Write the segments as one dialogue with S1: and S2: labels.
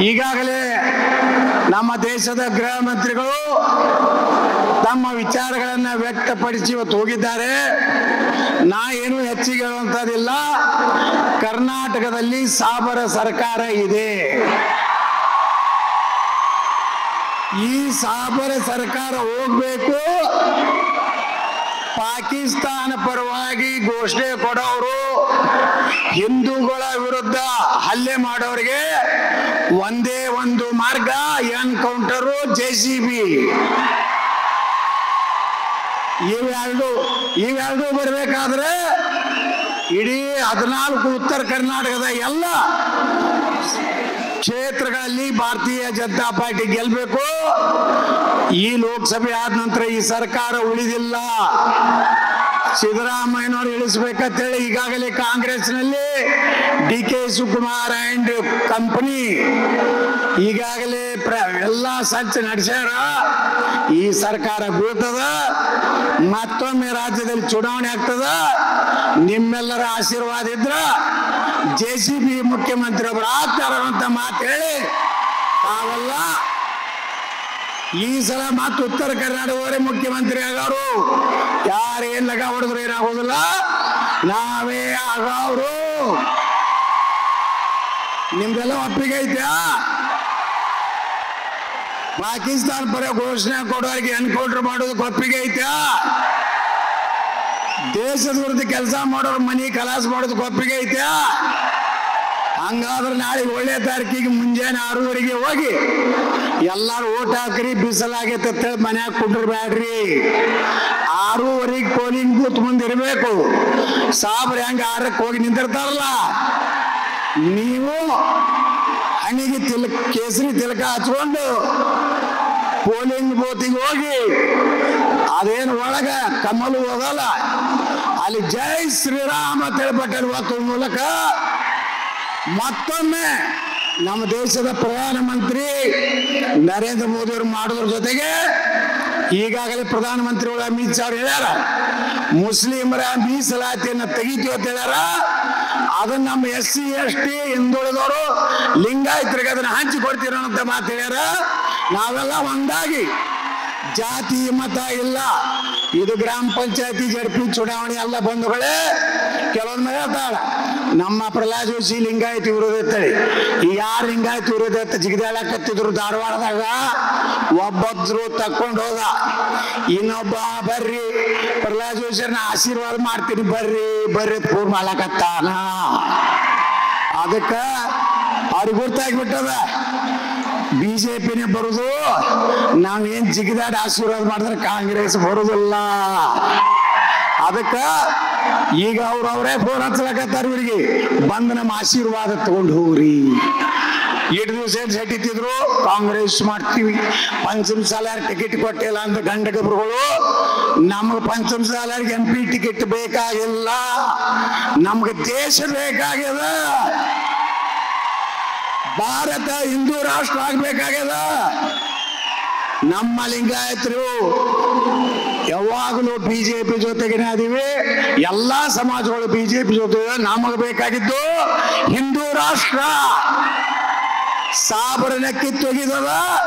S1: ಈಗಾಗಲೇ ನಮ್ಮ ದೇಶದ ಗೃಹ ಮಂತ್ರಿಗಳು ತಮ್ಮ ವಿಚಾರಗಳನ್ನು ವ್ಯಕ್ತಪಡಿಸಿ ಇವತ್ತು ಹೋಗಿದ್ದಾರೆ ನಾ ಏನು ಹೆಚ್ಚಿಗೆ ಹೇಳುವಂಥದ್ದಿಲ್ಲ ಕರ್ನಾಟಕದಲ್ಲಿ ಸಾಬರ ಸರ್ಕಾರ ಇದೆ ಈ ಸಾಬರ ಸರ್ಕಾರ ಹೋಗ್ಬೇಕು ಪಾಕಿಸ್ತಾನ ಪರವಾಗಿ ಘೋಷಣೆ ಕೊಡೋರು ಹಿಂದೂಗಳ ವಿರುದ್ಧ ಹಲ್ಲೆ ಮಾಡೋರಿಗೆ ಒಂದೇ ಒಂದು ಮಾರ್ಗ ಎನ್ಕೌಂಟರು ಜೆ ಸಿ ಬಿ ಇವೆರಡು ಇವೆರಡು ಬರಬೇಕಾದ್ರೆ ಇಡೀ ಹದಿನಾಲ್ಕು ಉತ್ತರ ಕರ್ನಾಟಕದ ಎಲ್ಲ ಕ್ಷೇತ್ರಗಳಲ್ಲಿ ಭಾರತೀಯ ಜನತಾ ಪಾರ್ಟಿ ಗೆಲ್ಬೇಕು ಈ ಲೋಕಸಭೆ ಆದ ನಂತರ ಈ ಸರ್ಕಾರ ಉಳಿದಿಲ್ಲ ಸಿದ್ದರಾಮಯ್ಯನವರು ಇಳಿಸ್ಬೇಕಂತೇಳಿ ಈಗಾಗಲೇ ಕಾಂಗ್ರೆಸ್ನಲ್ಲಿ D K Shivakumar and company ಈಗಾಗಲೇ ಪ್ರ ಎಲ್ಲ ಸಂಚ ನಡೆಸ್ಯಾರ ಈ ಸರ್ಕಾರ ಬೀಳ್ತದ ಮತ್ತೊಮ್ಮೆ ರಾಜ್ಯದಲ್ಲಿ ಚುನಾವಣೆ ಆಗ್ತದ ನಿಮ್ಮೆಲ್ಲರ ಆಶೀರ್ವಾದ ಇದ್ರ ಜೆ ಸಿ ಬಿ ಮುಖ್ಯಮಂತ್ರಿ ಒಬ್ಬರು ಆಗ್ತಾರ ಅಂತ ಮಾತು ಹೇಳಿ ತಾವೆಲ್ಲ ಈ ಸಲ ಮತ್ತೆ ಉತ್ತರ ಕರ್ನಾಟಕವರೇ ಮುಖ್ಯಮಂತ್ರಿ ಆಗೋರು ಯಾರೇನ್ ಲಗ ಹೊಡೆದ್ರು ಏನಾಗೋದಿಲ್ಲ ನಾವೇ ಆಗೋರು ನಿಮ್ದೆಲ್ಲ ಒಪ್ಪಿಗೆ ಐತ್ಯಾ ಪಾಕಿಸ್ತಾನ ಪರ ಘೋಷಣೆ ಕೊಡೋರಿಗೆ ಎನ್ಕೌಂಟರ್ ಮಾಡೋದಕ್ಕೆ ಒಪ್ಪಿಗೆ ಐತ್ಯಾ ದೇಶದ ವಿರುದ್ಧ ಕೆಲಸ ಮಾಡೋರು ಮನಿ ಕಲಾಸ ಮಾಡೋದಕ್ಕೆ ಒಪ್ಪಿಗೆ ಐತ್ಯಾ ಹಂಗಾದ್ರೆ ನಾಳೆ ಒಳ್ಳೆ ತಾರೀಕಿಗೆ ಮುಂಜಾನೆ ಆರೂವರೆಗೆ ಹೋಗಿ ಎಲ್ಲಾರು ಓಟ್ ಹಾಕ್ರಿ ಬಿಸಿಲಾಗೈತೆ ಅಂತೇಳಿ ಮನ್ಯಾಗ ಕುಂಡ್ರಬ್ಯಾಡ್ರಿ ಆರೂವರೆಗೆ ಪೋಲಿಂಗ್ ಬೂತ್ ಮುಂದೆ ಇರಬೇಕು ಸಾಬ್ರ ಹೆಂಗ ಆರಕ್ಕೆ ಹೋಗಿ ನಿಂತಿರ್ತಾರಲ್ಲ ನೀವು ಹಣಿಗೆ ತಿಲಕ್ ಕೇಸರಿ ತಿಲಕ ಹಚ್ಕೊಂಡು ಪೋಲಿಂಗ್ ಬೂತಿಗೆ ಹೋಗಿ ಅದೇನು ಒಳಗ ಕಮಲು ಹೋಗಲ್ಲ ಅಲ್ಲಿ ಜೈ ಶ್ರೀರಾಮ ತಿಳ್ಪಟ್ಟರು ಒತ್ತುವ ಮೂಲಕ ಮತ್ತೊಮ್ಮೆ ನಮ್ಮ ದೇಶದ ಪ್ರಧಾನಮಂತ್ರಿ ನರೇಂದ್ರ ಮೋದಿ ಅವರು ಮಾಡೋದ್ರ ಜೊತೆಗೆ ಈಗಾಗಲೇ ಪ್ರಧಾನಮಂತ್ರಿಗಳು ಅಮಿತ್ ಶಾ ಅವ್ರು ಹೇಳ್ಯಾರ ಮುಸ್ಲಿಮರ ಮೀಸಲಾತಿಯನ್ನು ತೆಗಿತೀವಿ ಅಂತ ಹೇಳ್ಯಾರ ಅದನ್ನ ನಮ್ಮ ಎಸ್ ಸಿ ಎಸ್ ಟಿ ಹಿಂದುಳಿದವರು ಲಿಂಗಾಯತರಿಗೆ ಅದನ್ನ ಹಂಚಿ ಕೊಡ್ತೀರ ಅಂತ ಮಾತು ಹೇಳ್ಯಾರ ನಾವೆಲ್ಲ ಒಂದಾಗಿ ಜಾತಿ ಮತ ಇಲ್ಲ ಇದು ಗ್ರಾಮ ಪಂಚಾಯತಿ ಜಡ್ಪಿ ಚುನಾವಣೆ ಎಲ್ಲ ಬಂಧುಗಳೇ ಕೆಲವೊಂದು ಹೇಳ್ತಾಳ ನಮ್ಮ ಪ್ರಹ್ಲಾದ್ ಜೋಶಿ ಲಿಂಗಾಯತಿ ವಿರೋಧ ಇರ್ತಳಿ ಈ ಯಾರು ಲಿಂಗಾಯತಿ ವಿರೋಧ ಇರ್ತ ಜಿಗದಾಳಕತ್ತಿದ್ರು ಧಾರವಾಡದಾಗ ಒಬ್ಬೊಬ್ರು ತಕ್ಕೊಂಡು ಹೋದ ಇನ್ನೊಬ್ಬ ಬರ್ರಿ ಪ್ರಹ್ಲಾದ್ ಜೋಶಿಯರ್ನ ಆಶೀರ್ವಾದ ಮಾಡ್ತೀನಿ ಬರ್ರಿ ಬರ್ರಿ ಪೂರ್ ಮಾಡಕತ್ತಾನ ಅದಕ್ಕ ಅವ್ರಿಗೆ ಗೊತ್ತಾಗ್ಬಿಟ್ಟದ ಬಿಜೆಪಿನೇ ಬರುದು ನಾವೇನ್ ಜಿಗಿದಾಡಿ ಆಶೀರ್ವಾದ ಮಾಡಿದ್ರೆ ಕಾಂಗ್ರೆಸ್ ಬರುದಿಲ್ಲ ಅದಕ್ಕ ಈಗ ಅವ್ರು ಅವರೇ ಫೋನ್ ಹಚ್ಚಲಕತ್ತಾರ ಇವರಿಗೆ ಬಂದು ನಮ್ಮ ಆಶೀರ್ವಾದ ತಗೊಂಡು ಹೋಗ್ರಿ ಎಷ್ಟು ದಿವಸ ಏನ್ ಸೆಟ್ಟಿತ್ತಿದ್ರು ಕಾಂಗ್ರೆಸ್ ಮಾಡ್ತೀವಿ ಪಂಚಮ ಸಾಲಾರ್ ಟಿಕೆಟ್ ಕೊಟ್ಟಿಲ್ಲ ಅಂತ ಗಂಡಗಬ್ರುಗಳು ನಮ್ಗೆ ಪಂಚಮ ಸಾಲಾರ್ಗೆ ಎಂ ಪಿ ಟಿಕೆಟ್ ಬೇಕಾಗಿಲ್ಲ ನಮ್ಗೆ ದೇಶ ಬೇಕಾಗ್ಯದ ಭಾರತ ಹಿಂದೂ ರಾಷ್ಟ್ರ ಆಗ್ಬೇಕಾಗ್ಯದ ನಮ್ಮ ಲಿಂಗಾಯತರು ಯಾವಾಗಲೂ ಬಿಜೆಪಿ ಜೊತೆಗೇನೆ ಅದೀವಿ ಎಲ್ಲಾ ಸಮಾಜಗಳು ಬಿಜೆಪಿ ಜೊತೆ ನಮಗೆ ಬೇಕಾಗಿದ್ದು ಹಿಂದೂ ರಾಷ್ಟ್ರ ಸಾಬರನ ಕಿತ್ತೊಗಿದದ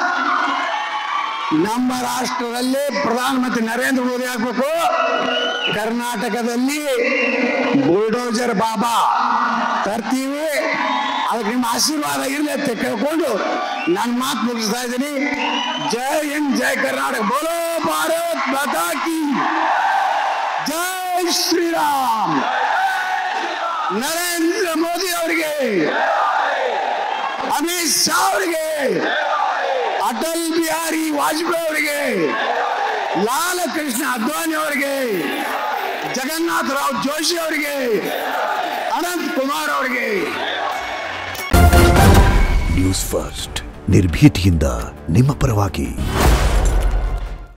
S1: ನಮ್ಮ ರಾಷ್ಟ್ರದಲ್ಲಿ ಪ್ರಧಾನಮಂತ್ರಿ ನರೇಂದ್ರ ಮೋದಿ ಆಗ್ಬೇಕು ಕರ್ನಾಟಕದಲ್ಲಿ ಬುಲ್ಡೋಜರ್ ಬಾಬಾ ತರ್ತೀವಿ ಅದಕ್ಕೆ ನಿಮ್ಮ ಆಶೀರ್ವಾದ ಇರಲಿ ಅಂತ ಕೇಳ್ಕೊಂಡು ನಾನು ಮಾತು ಮುಗಿಸ್ತಾ ಇದ್ದೀನಿ ಜೈ ಹಿಂದ್ ಜೈ ಕರ್ನಾಟಕ ಬೋಲೋ ಭಾರತ್ ಮಾತಾ ಕಿ ಜೈ ಶ್ರೀರಾಮ್ ನರೇಂದ್ರ ಮೋದಿ ಅವರಿಗೆ ಅಮಿತ್ ಶಾ ಅವರಿಗೆ ಅಟಲ್ ಬಿಹಾರಿ ವಾಜಪೇಯಿ ಅವರಿಗೆ ಲಾಲಕೃಷ್ಣ ಅದ್ವಾನಿ ಅವರಿಗೆ ಜಗನ್ನಾಥ ರಾವ್ ಜೋಶಿ ಅವರಿಗೆ ಅನಂತ್ ಕುಮಾರ್ ಅವರಿಗೆ
S2: ನ್ಯೂಸ್ ಫಸ್ಟ್ ನಿರ್ಭೀತಿಯಿಂದ ನಿಮ್ಮ ಪರವಾಗಿ